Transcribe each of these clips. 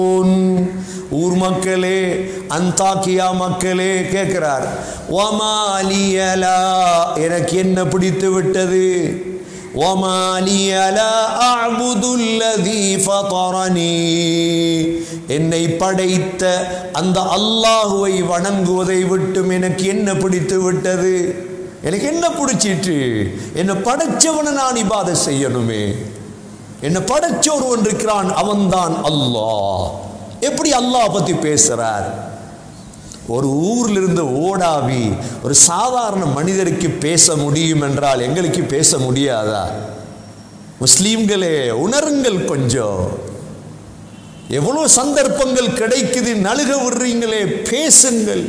ஊர் மக்களே அந்தாக்கியா மக்களே கேட்கிறார் ஒமாலியலா எனக்கு என்ன பிடித்து விட்டது ஒமாலியலா அபுதுல்லதி ஃபதரனி என்னை படைத்த அந்த அல்லாஹுவை வணங்குவதை விட்டும் எனக்கு என்ன பிடித்து விட்டது எனக்கு என்ன பிடிச்சிட்டு என்னை படைச்சவனை நான் இபாதை செய்யணுமே என்னை படைச்ச ஒருவன் இருக்கிறான் அவன்தான் அல்லாஹ் எப்படி அல்லாஹ் பத்தி பேசுறார் ஒரு ஊர்ல இருந்து ஓடாவி ஒரு சாதாரண மனிதருக்கு பேச முடியும் என்றால் எங்களுக்கு பேச முடியாதா முஸ்லீம்களே உணருங்கள் கொஞ்சம் எவ்வளவு சந்தர்ப்பங்கள் கிடைக்குது நழுக விடுறீங்களே பேசுங்கள்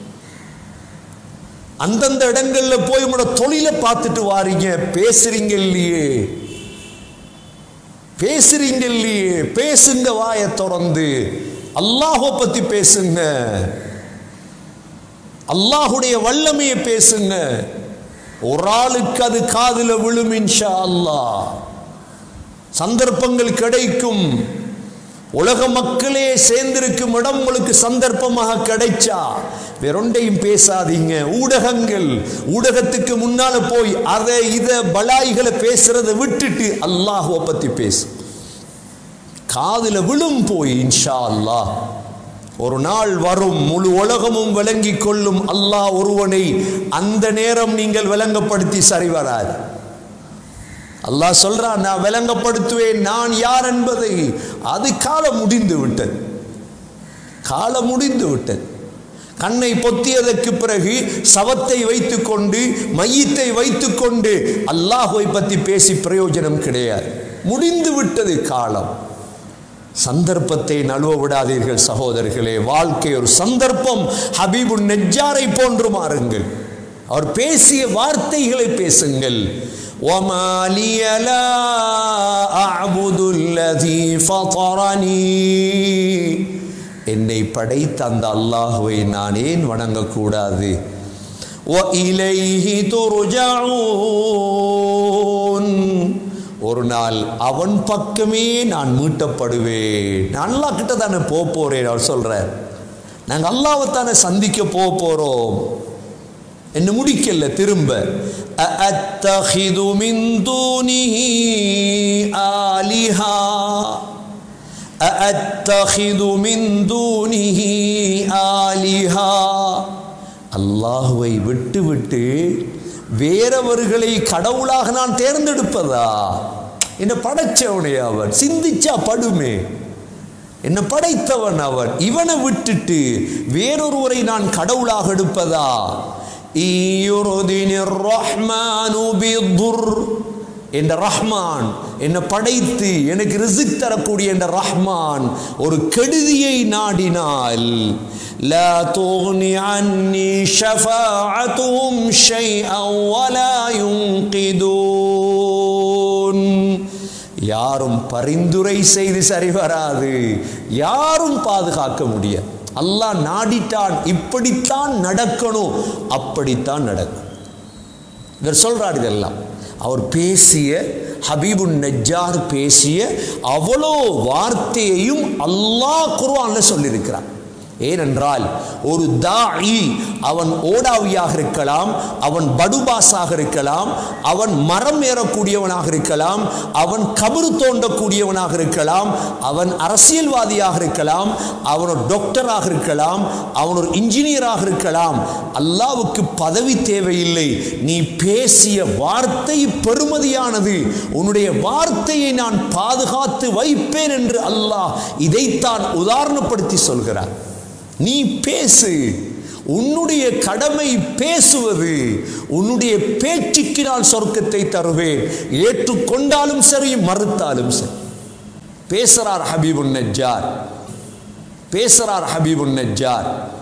அந்தந்த இடங்கள்ல போய் உங்களோட தொழிலை பார்த்துட்டு வாரீங்க பேசுறீங்க இல்லையே பேசுறீங்க இல்லையே பேசுங்க வாயை திறந்து அல்லாஹை பத்தி பேசுங்க அல்லாஹுடைய வல்லமையை பேசுங்க ஒரு ஆளுக்கு அது காதுல விழும் இன்ஷா அல்லாஹ் சந்தர்ப்பங்கள் கிடைக்கும் உலக மக்களே சேர்ந்திருக்கும் இடம் உங்களுக்கு சந்தர்ப்பமாக கிடைச்சா வேறொண்டையும் பேசாதீங்க ஊடகங்கள் ஊடகத்துக்கு முன்னால போய் அதை இதை பலாய்களை பேசுறதை விட்டுட்டு அல்லாஹுவை பத்தி பேசு காதுல விழும் போய் இன்ஷா அல்லாஹ் ஒரு நாள் வரும் முழு உலகமும் விளங்கிக் கொள்ளும் அல்லாஹ் ஒருவனை அந்த நேரம் நீங்கள் விளங்கப்படுத்தி சரி வராது அல்லாஹ் சொல்றான் நான் விளங்கப்படுத்துவேன் நான் யார் என்பதை அது காலம் முடிந்து விட்டது காலம் முடிந்து விட்டது கண்ணை பொத்தியதற்கு பிறகு சவத்தை வைத்துக்கொண்டு மையத்தை வைத்துக்கொண்டு அல்லாஹுவை பற்றி பேசி பிரயோஜனம் கிடையாது முடிந்து விட்டது காலம் சந்தர்ப்பத்தை நழுவ விடாதீர்கள் சகோதரர்களே வாழ்க்கை ஒரு சந்தர்ப்பம் ஹபீபு நெஜாரை போன்று மாறுங்கள் அவர் பேசிய வார்த்தைகளை பேசுங்கள் وما لي لا أعبد الذي فطرني என்னை படைத்த அந்த அல்லாஹுவை நான் ஏன் வணங்கக்கூடாது وإليه ترجعون ஒரு நாள் அவன் பக்கமே நான் மீட்டப்படுவேன் நான் அல்லாஹ் கிட்ட தானே போக போறேன் அவர் சொல்றார் நாங்க அல்லாவை தானே சந்திக்க போக போறோம் என்ன முடிக்கல திரும்ப أأتخذ من دونه آلهة أأتخذ من دونه آلهة அல்லாஹுவை விட்டு விட்டு வேறவர்களை கடவுளாக நான் தேர்ந்தெடுப்பதா என்ன படைச்சவனே அவன் சிந்திச்சா படுமே என்ன படைத்தவன் அவன் இவனை விட்டுட்டு வேறொருவரை நான் கடவுளாக எடுப்பதா ஈயுருதினிர் ரஹ்மானு பிதுர் என்ற ரஹ்மான் என்னை படைத்து எனக்கு ரிசிக் தரக்கூடிய என்ற ரஹ்மான் ஒரு கெடுதியை நாடினால் لا تغني عني شفاعتهم شيئا ولا ينقذون யாரும் பரிந்துரை செய்து சரி வராது யாரும் பாதுகாக்க முடியாது அல்லாஹ் நாடிட்டான் இப்படித்தான் நடக்கணும் அப்படித்தான் நடக்கும் இவர் சொல்றார் இதெல்லாம் அவர் பேசிய ஹபீபுன் நஜ்ஜார் பேசிய அவ்வளோ வார்த்தையையும் அல்லாஹ் குர்ஆன்ல சொல்லியிருக்கிறார் ஏனென்றால் ஒரு தாயி அவன் ஓடாவியாக இருக்கலாம் அவன் படுபாஸாக இருக்கலாம் அவன் மரம் ஏறக்கூடியவனாக இருக்கலாம் அவன் கபரு தோண்டக்கூடியவனாக இருக்கலாம் அவன் அரசியல்வாதியாக இருக்கலாம் அவன் ஒரு டாக்டராக இருக்கலாம் அவன் ஒரு இன்ஜினியராக இருக்கலாம் அல்லாவுக்கு பதவி தேவையில்லை நீ பேசிய வார்த்தை பெருமதியானது உன்னுடைய வார்த்தையை நான் பாதுகாத்து வைப்பேன் என்று அல்லாஹ் இதைத்தான் உதாரணப்படுத்தி சொல்கிறார் நீ பேசு உன்னுடைய கடமை பேசுவது உன்னுடைய பேச்சுக்கு நான் சொர்க்கத்தை தருவேன் ஏற்றுக்கொண்டாலும் சரி மறுத்தாலும் சரி பேசுறார் ஹபீபுன் நஜ்ஜார் பேசுறார் ஹபீபுன் நஜ்ஜார்